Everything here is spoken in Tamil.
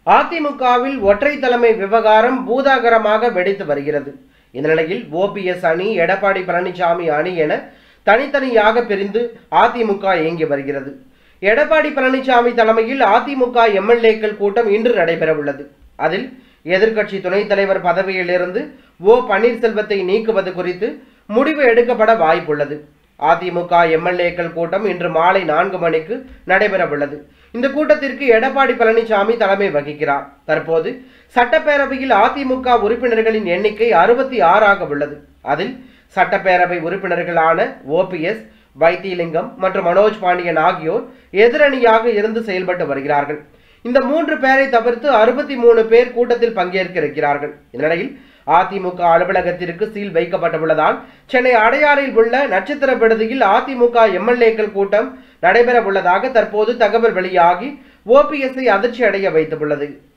அதிமுகவில் ஒற்றை தலைமை விவகாரம் பூதாகரமாக வெடித்து வருகிறது இந்த நிலையில் ஓபிஎஸ் அணி எடப்பாடி பழனிசாமி அணி என தனித்தனியாக பிரிந்து அதிமுக இயங்கி வருகிறது எடப்பாடி பழனிசாமி தலைமையில் அதிமுக எம்எல்ஏக்கள் கூட்டம் இன்று நடைபெறவுள்ளது அதில் எதிர்க்கட்சி துணைத் தலைவர் பதவியிலிருந்து ஓ பன்னீர்செல்வத்தை நீக்குவது குறித்து முடிவு எடுக்கப்பட வாய்ப்புள்ளது அதிமுக எம்எல்ஏக்கள் கூட்டம் இன்று மாலை நான்கு மணிக்கு நடைபெறவுள்ளது இந்த கூட்டத்திற்கு எடப்பாடி பழனிசாமி தலைமை வகிக்கிறார் தற்போது சட்டப்பேரவையில் அதிமுக உறுப்பினர்களின் எண்ணிக்கை அறுபத்தி ஆறாக உள்ளது அதில் சட்டப்பேரவை உறுப்பினர்களான ஓபிஎஸ் வைத்தியலிங்கம் மற்றும் மனோஜ் பாண்டியன் ஆகியோர் எதிரணியாக இருந்து செயல்பட்டு வருகிறார்கள் இந்த மூன்று பேரை தவிர்த்து அறுபத்தி மூணு பேர் கூட்டத்தில் பங்கேற்க இருக்கிறார்கள் இந்நிலையில் அதிமுக அலுவலகத்திற்கு சீல் வைக்கப்பட்டுள்ளதால் சென்னை அடையாறில் உள்ள நட்சத்திர விடுதியில் அதிமுக எம்எல்ஏக்கள் கூட்டம் நடைபெற உள்ளதாக தற்போது தகவல் வெளியாகி ஓபிஎஸ்ஐ அதிர்ச்சி அடைய வைத்துள்ளது